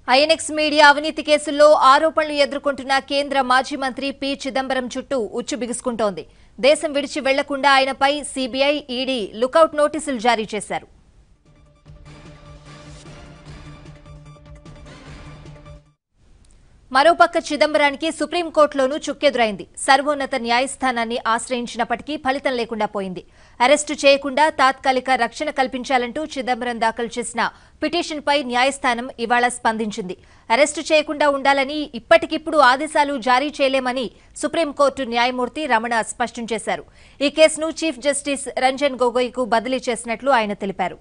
INX media అవినీతి కేసుల్లో ఆరోపణలు ఎదుర్కొంటున్న కేంద్ర మాజీ మంత్రి పి చిదంబరం చుట్టూ ఉచ్చు బిగుసుకుంటోంది దేశం విడిచి వెళ్లకుండా ఆయనపై సీబీఐ ఈడీ లుకౌట్ నోటీసులు జారీ చేశారు మరోపక్క చిదంబరానికి సుప్రీంకోర్టులోనూ చుక్కెదురైంది సర్వోన్నత న్యాయస్థానాన్ని ఆశ్రయించినప్పటికీ ఫలితం లేకుండా పోయింది అరెస్టు చేయకుండా తాత్కాలిక రక్షణ కల్పించాలంటూ చిదంబరం దాఖలు చేసిన పిటిషన్పై న్యాయస్థానం ఇవాళ స్పందించింది అరెస్టు చేయకుండా ఉండాలని ఇప్పటికిప్పుడు ఆదేశాలు జారీ చేయలేమని సుప్రీంకోర్టు న్యాయమూర్తి రమణ స్పష్టం చేశారు ఈ కేసును చీఫ్ జస్టిస్ రంజన్ గొగోయ్కు బదిలీ చేసినట్లు ఆయన తెలిపారు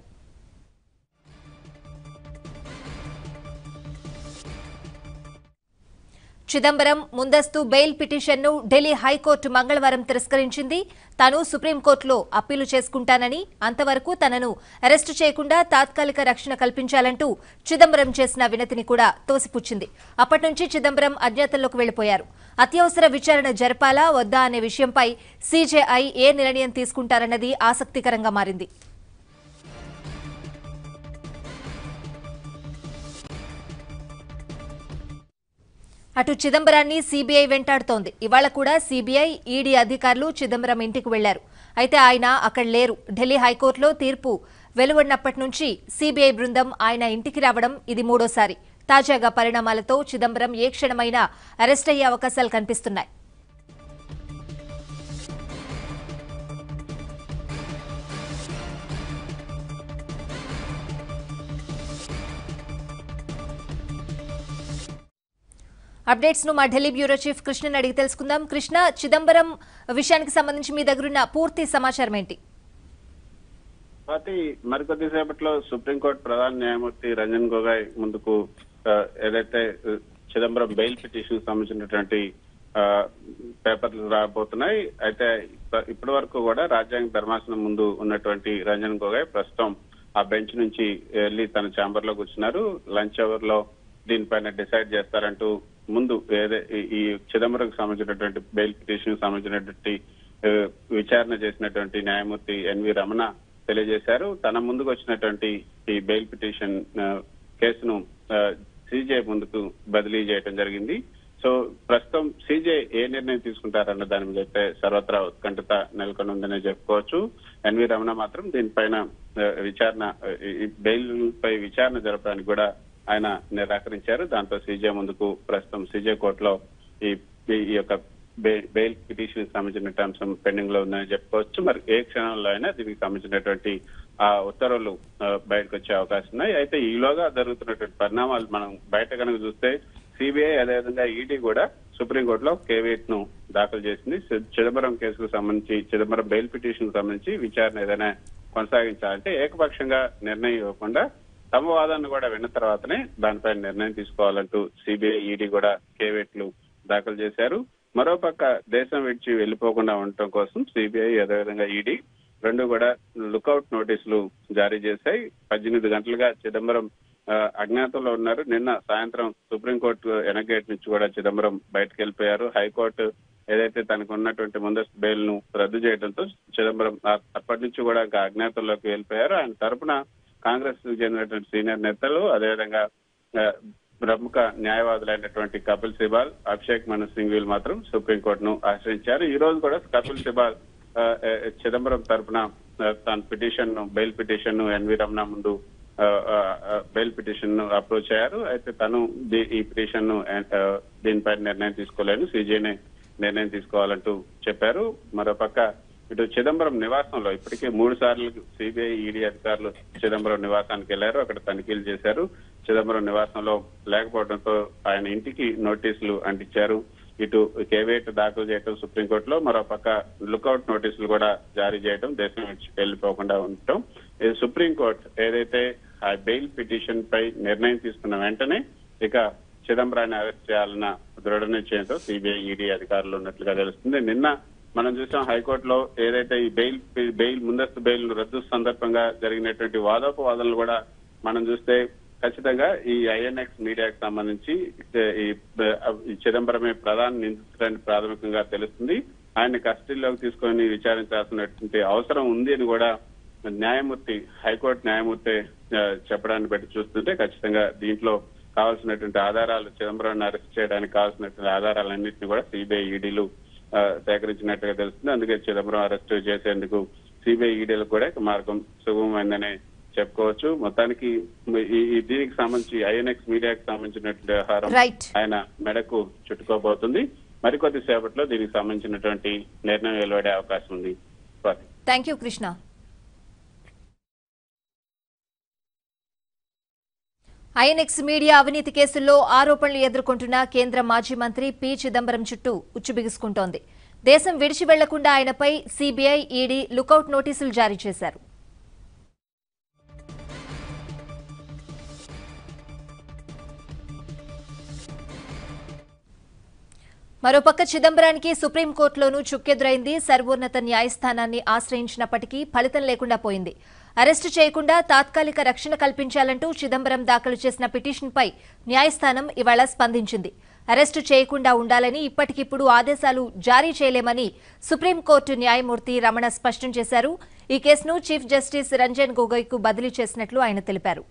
చిదంబరం ముందస్తు బెయిల్ పిటిషన్ను ఢిల్లీ హైకోర్టు మంగళవారం తిరస్కరించింది తాను సుప్రీంకోర్టులో అప్పీలు చేసుకుంటానని అంతవరకు తనను అరెస్టు చేయకుండా తాత్కాలిక రక్షణ కల్పించాలంటూ చిదంబరం చేసిన వినతిని కూడా తోసిపుచ్చింది అప్పటి నుంచి చిదంబరం అజ్ఞాతంలోకి వెళ్లిపోయారు అత్యవసర విచారణ జరపాలా వద్దా అనే విషయంపై సీజేఐ ఏ నిర్ణయం తీసుకుంటారన్నది ఆసక్తికరంగా మారింది అటు చిదంబరాన్ని సీబీఐ వెంటాడుతోంది ఇవాళ కూడా సీబీఐ ఈడీ అధికారులు చిదంబరం ఇంటికి వెళ్లారు అయితే ఆయన అక్కడ లేరు ఢిల్లీ హైకోర్టులో తీర్పు వెలువడినప్పటి నుంచి సీబీఐ బృందం ఆయన ఇంటికి రావడం ఇది మూడోసారి తాజాగా పరిణామాలతో చిదంబరం ఏ క్షణమైనా అరెస్ట్ అయ్యే అవకాశాలు కనిపిస్తున్నాయి అప్డేట్స్ ను మా ఢిల్లీ బ్యూరో చీఫ్ కృష్ణని అడిగి తెలుసుకుందాం కృష్ణ చిదంబరం విషయానికి సంబంధించి మీ దగ్గరున్న పూర్తి సమాచారం ఏంటి స్వాతి మరికొద్ది సేపట్లో సుప్రీంకోర్టు ప్రధాన న్యాయమూర్తి రంజన్ గొగాయ్ ముందుకు ఆ, ఏదైతే ఆ, చిదంబరం బెయిల్ పిటిషన్ సంబంధించినటువంటి ఆ, పేపర్లు రాబోతున్నాయి అయితే ఇప్ప- ఇప్పటి వరకు కూడా రాజ్యాంగ ధర్మాసనం ముందు ఉన్నటువంటి రంజన్ గొగాయ్ ప్రస్తుతం ఆ బెంచ్ నుంచి వెళ్లి తన ఛాంబర్ లో కూర్చున్నారు లంచ్ అవర్ లో దీనిపైన డిసైడ్ చేస్తారంటూ ముందు ఏదే ఈ- ఈ చిదంబరంకు సంబంధించినటువంటి బెయిల్ పిటిషన్ సంబంధించినటువంటి ఆ, విచారణ చేసినటువంటి న్యాయమూర్తి ఎన్వి రమణ తెలియజేశారు తన ముందుకు వచ్చినటువంటి ఈ బెయిల్ పిటిషన్ ఆ, కేసును సీజే ముందుకు బదిలీ చేయడం జరిగింది సో ప్రస్తుతం సీజే ఏ నిర్ణయం తీసుకుంటారన్న దాని మీద అయితే సర్వత్రా ఉత్కంఠత నెలకొని ఉందనే చెప్పుకోవచ్చు ఎన్వి రమణ మాత్రం దీనిపైన ఆ, విచారణ ఆ, ఈ బెయిల్ పై విచారణ జరపడానికి కూడా ఆయన నిరాకరించారు దాంతో సీజే ముందుకు ప్రస్తుతం సీజే కోర్టులో ఈ ఈ యొక్క బె- బెయిల్ పిటిషన్ సంబంధించిన అంశం పెండింగ్ లో ఉందని చెప్పుకోవచ్చు మరి ఏ క్షణంలో అయినా దీనికి సంబంధించినటువంటి ఆ ఉత్తర్వులు ఆ, బయటకు వచ్చే అవకాశం ఉన్నాయి అయితే ఈలోగా జరుగుతున్నటువంటి పరిణామాలు మనం బయట కనుక చూస్తే సిబిఐ అదేవిధంగా ఈడీ కూడా సుప్రీంకోర్టులో కేవీట్ ను దాఖలు చేసింది చి- చిదంబరం కేసుకు సంబంధించి చిదంబరం బెయిల్ పిటిషన్ సంబంధించి విచారణ ఏదైనా కొనసాగించాలంటే ఏకపక్షంగా నిర్ణయం ఇవ్వకుండా తమ వాదనను కూడా విన్న తర్వాతనే దానిపై నిర్ణయం తీసుకోవాలంటూ సిబిఐ ఈడీ కూడా కేవేట్లు దాఖలు చేశారు మరోపక్క దేశం విడిచి వెళ్లిపోకుండా ఉండటం కోసం సిబిఐ అదేవిధంగా ఈడీ రెండు కూడా లుకౌట్ నోటీసులు జారీ చేశాయి పద్దెనిమిది గంటలుగా చిదంబరం ఆ, అజ్ఞాతంలో ఉన్నారు నిన్న సాయంత్రం సుప్రీంకోర్టు వెనగేట్ నుంచి కూడా చిదంబరం బయటకు వెళ్ళిపోయారు హైకోర్టు ఏదైతే తనకు ఉన్నటువంటి ముందస్తు బెయిల్ ను రద్దు చేయడంతో చిదంబరం ఆ- అప్పటి నుంచి కూడా ఇంకా అజ్ఞాతంలోకి వెళ్ళిపోయారు ఆయన తరపున కాంగ్రెస్ కు చెందినటువంటి సీనియర్ నేతలు అదేవిధంగా ఆ, ప్రముఖ న్యాయవాదులైనటువంటి కపిల్ సిబాల్ అభిషేక్ మను సింఘ్వీల్ మాత్రం సుప్రీంకోర్టును ఆశ్రయించారు ఈ రోజు కూడా కపిల్ సిబాల్ ఆ, ఆ, చిదంబరం తరపున ఆ, తన పిటిషన్ ను బెయిల్ పిటిషన్ ను ఎన్వి రమణ ముందు ఆ, ఆ, ఆ, బెయిల్ పిటిషన్ ను అప్రోచ్ అయ్యారు అయితే తను దీ- ఈ పిటిషన్ ను ఆ, దీనిపై నిర్ణయం తీసుకోలేను సీజేనే నిర్ణయం తీసుకోవాలంటూ చెప్పారు మరోపక్క ఇటు చిదంబరం నివాసంలో ఇప్పటికే మూడు సార్లు సిబిఐ ఈడీ అధికారులు చిదంబరం నివాసానికి వెళ్లారు అక్కడ తనిఖీలు చేశారు చిదంబరం నివాసంలో లేకపోవడంతో ఆయన ఇంటికి నోటీసులు అంటించారు ఇటు కేవేట్ దాఖలు చేయడం సుప్రీంకోర్టులో మరోపక్క లుకౌట్ నోటీసులు కూడా జారీ చేయడం దేశం విడిచి వెళ్లిపోకుండా ఉండటం ఇది సుప్రీంకోర్టు ఏదైతే ఆ బెయిల్ పిటిషన్ పై నిర్ణయం తీసుకున్న వెంటనే ఇక చిదంబరాన్ని అరెస్ట్ చేయాలన్న దృఢ నిశ్చయంతో సిబిఐ ఈడీ అధికారులు ఉన్నట్లుగా తెలుస్తుంది నిన్న మనం చూసాం హైకోర్టులో ఏదైతే ఈ బెయిల్ బెయిల్ ముందస్తు బెయిల్ రద్దు సందర్భంగా జరిగినటువంటి వాదోపవాదనలు కూడా మనం చూస్తే ఖచ్చితంగా ఈ ఐఎన్ఎక్స్ మీడియాకి సంబంధించి ఈ ఈ చిదంబరమే ప్రధాన నిందితుడని ప్రాథమికంగా తెలుస్తుంది ఆయన కస్టడీలోకి తీసుకొని విచారించాల్సినటువంటి అవసరం ఉంది అని కూడా న్యాయమూర్తి హైకోర్టు న్యాయమూర్తి ఆ, చెప్పడాన్ని బట్టి చూస్తుంటే ఖచ్చితంగా దీంట్లో కావాల్సినటువంటి ఆధారాలు చిదంబరాన్ని అరెస్ట్ చేయడానికి కావాల్సినటువంటి ఆధారాలన్నింటినీ కూడా సిబిఐ ఈడీలు సేకరించినట్టుగా తెలుస్తుంది అందుకే చిదంబరం అరెస్ట్ చేసేందుకు సిబిఐ ఈడీలకు కూడా ఇక మార్గం సుగమమైందనే చెప్పుకోవచ్చు మొత్తానికి ఈ- ఈ దీనికి సంబంధించి ఐఎన్ఎక్స్ మీడియాకి సంబంధించినటువంటి వ్యవహారం రైట్ ఆయన మెడకు చుట్టుకోబోతుంది మరికొద్ది సేపట్లో దీనికి సంబంధించినటువంటి నిర్ణయం వెలువడే అవకాశం ఉంది Swathi thank you Krishna INX media అవినీతి కేసుల్లో ఆరోపణలు ఎదుర్కొంటున్న కేంద్ర మాజీ మంత్రి పి చిదంబరం చుట్టూ ఉచ్చుబిగుసుకుంటోంది దేశం విడిచి వెళ్లకుండా ఆయనపై సీబీఐ ఈడీ లుకౌట్ నోటీసులు జారీ చేశారు మరోపక్క చిదంబరానికి సుప్రీంకోర్టులోనూ చుక్కెదురైంది సర్వోన్నత న్యాయస్థానాన్ని ఆశ్రయించినప్పటికీ ఫలితం లేకుండా పోయింది అరెస్టు చేయకుండా తాత్కాలిక రక్షణ కల్పించాలంటూ చిదంబరం దాఖలు చేసిన పిటిషన్పై న్యాయస్థానం ఇవాళ స్పందించింది అరెస్టు చేయకుండా ఉండాలని ఇప్పటికిప్పుడు ఆదేశాలు జారీ చేయలేమని సుప్రీంకోర్టు న్యాయమూర్తి రమణ స్పష్టం చేశారు ఈ కేసును చీఫ్ జస్టిస్ రంజన్ గొగోయ్కు బదిలీ చేసినట్లు ఆయన తెలిపారు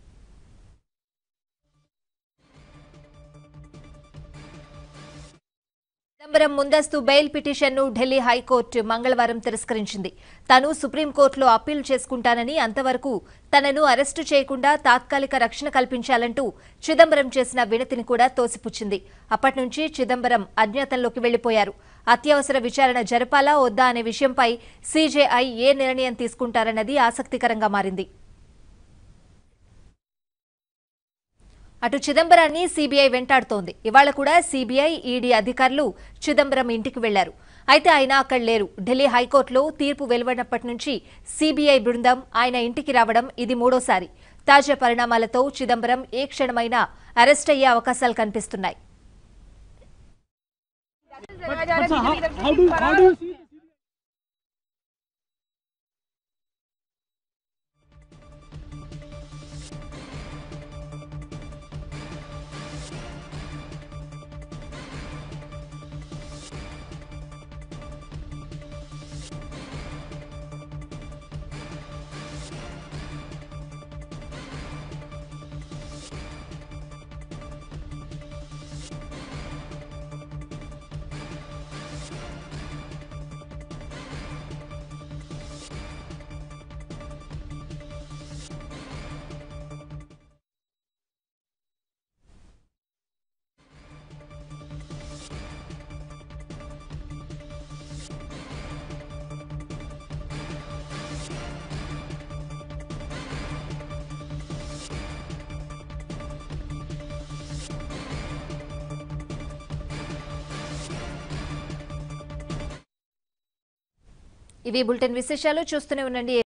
చిదంబరం ముందస్తు బెయిల్ పిటిషన్ను ఢిల్లీ హైకోర్టు మంగళవారం తిరస్కరించింది తాను సుప్రీంకోర్టులో అప్పీల్ చేసుకుంటానని అంతవరకు తనను అరెస్టు చేయకుండా తాత్కాలిక రక్షణ కల్పించాలంటూ చిదంబరం చేసిన వినతిని కూడా తోసిపుచ్చింది అప్పటి నుంచి చిదంబరం అజ్ఞాతంలోకి వెళ్లిపోయారు అత్యవసర విచారణ జరపాలా వద్దా అనే విషయంపై సీజేఐ ఏ నిర్ణయం తీసుకుంటారన్నది ఆసక్తికరంగా మారింది అటు చిదంబరాన్ని సీబీఐ వెంటాడుతోంది ఇవాళ కూడా సీబీఐ ఈడీ అధికారులు చిదంబరం ఇంటికి వెళ్లారు అయితే ఆయన అక్కడ లేరు ఢిల్లీ హైకోర్టులో తీర్పు వెలువడినప్పటి నుంచి సీబీఐ బృందం ఆయన ఇంటికి రావడం ఇది మూడోసారి తాజా పరిణామాలతో చిదంబరం ఏ క్షణమైనా అరెస్ట్ అయ్యే అవకాశాలు కనిపిస్తున్నాయి But sir, how, how do how do you see this? ఇవి బులెటిన్ విశేషాలు చూస్తూనే ఉండండి